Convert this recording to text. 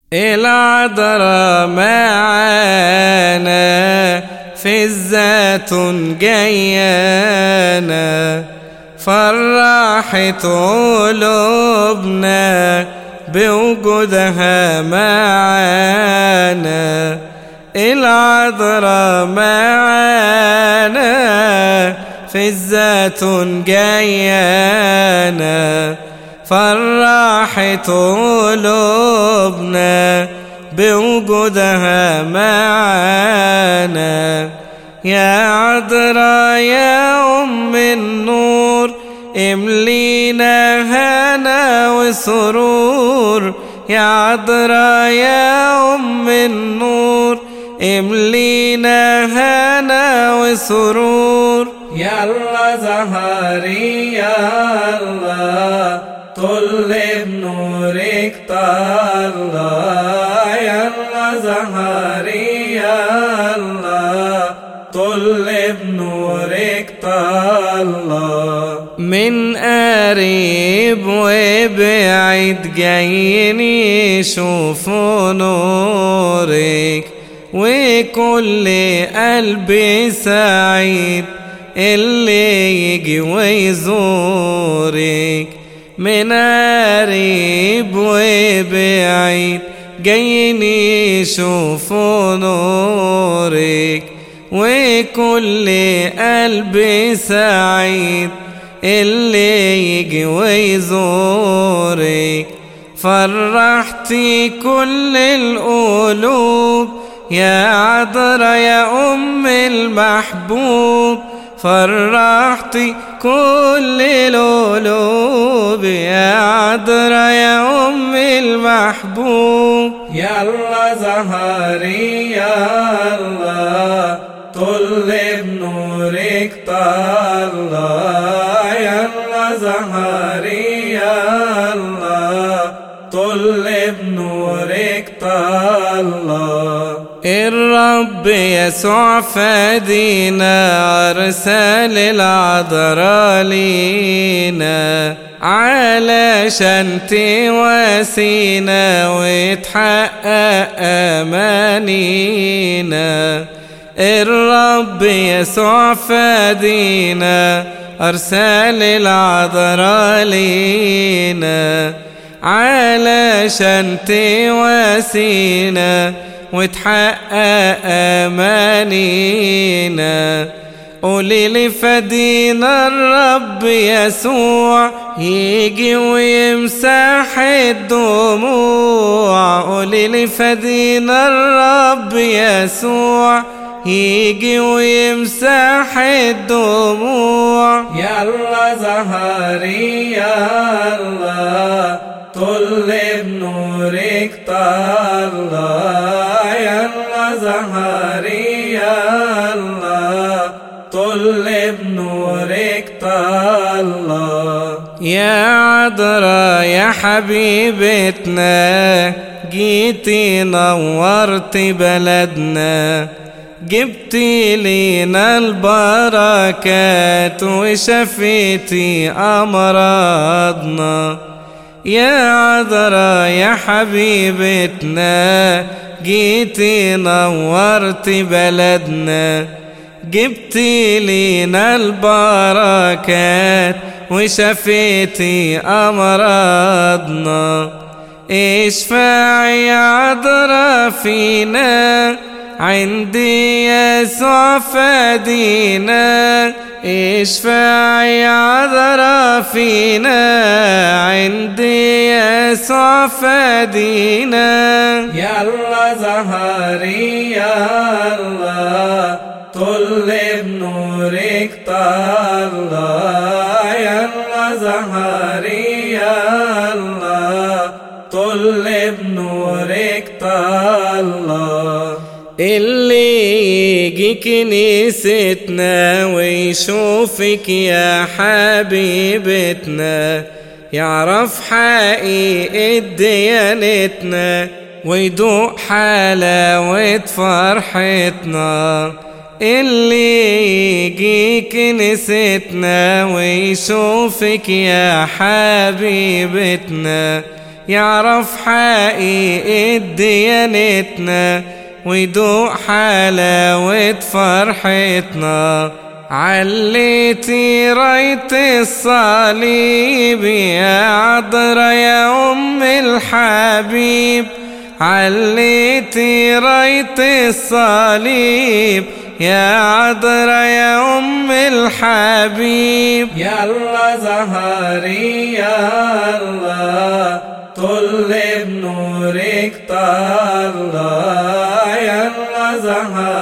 العذراء معانا في الزيتون جيانا فرحت قلوبنا بوجودها معانا العذراء معانا في الزيتون جيانا فرحت قلوبنا بوجودها معانا يا عذراء يا أم النور املينا هنا وسرور يا عذراء يا أم النور املينا هنا وسرور يلا زهري يا الله طل بنورك طلع يلا زهري يا الله طل بنورك طلع من قريب وبعيد جايين يشوفوا نورك وكل قلبي سعيد اللي يجي ويزورك من قريب وبعيد جايين يشوفوا نورك وكل قلبي سعيد اللي يجي ويزورك فرحتي كل القلوب يا عذرا يا أم المحبوب فرحتي كل القلوب يا عذرا يا أم المحبوب يلا زهري يا الله طل بنورك طلع يلا زهري يا الله طل بنورك طلع الرب يسوع فدينا أرسل العذراء لينا علشان تواسينا وتحقق أمانينا الرب يسوع فدينا أرسل العذراء لينا علشان تواسينا وتحقق أمانينا قولي لي فدينا الرب يسوع يجي ويمسح الدموع قولي لي فدينا الرب يسوع يجي ويمسح الدموع يلا زهري يا الله طل بنورك طلع يلا زهري يا الله طل بنورك طلع يا عذراء يا حبيبتنا جيتي نورت بلدنا جبتي لينا البركات وشفيتي أمراضنا يا عذراء يا حبيبتنا جيتي نورت بلدنا جبتي لينا البركات وشفيتي أمراضنا اشفعي يا عذراء فينا عندي يسوع فدينا اشفعي يا عذراء فينا عندي يسوع فدينا يلا زهري يا الله طل بنورك طلع يلا زهري يا الله طل بنورك طلع اللي يجي كنيستنا ويشوفك يا حبيبتنا يعرف حقيقة ديانتنا ويدوق حلاوة فرحتنا اللي يجي كنيستنا ويشوفك يا حبيبتنا يعرف حقيقة ديانتنا ويدوق حلاوة فرحتنا عليتي راية الصليب يا عذرا يا أم الحبيب عليتي راية الصليب يا عذرا يا أم الحبيب يا الله زهري يا الله طل بنورك طال يا الله زهري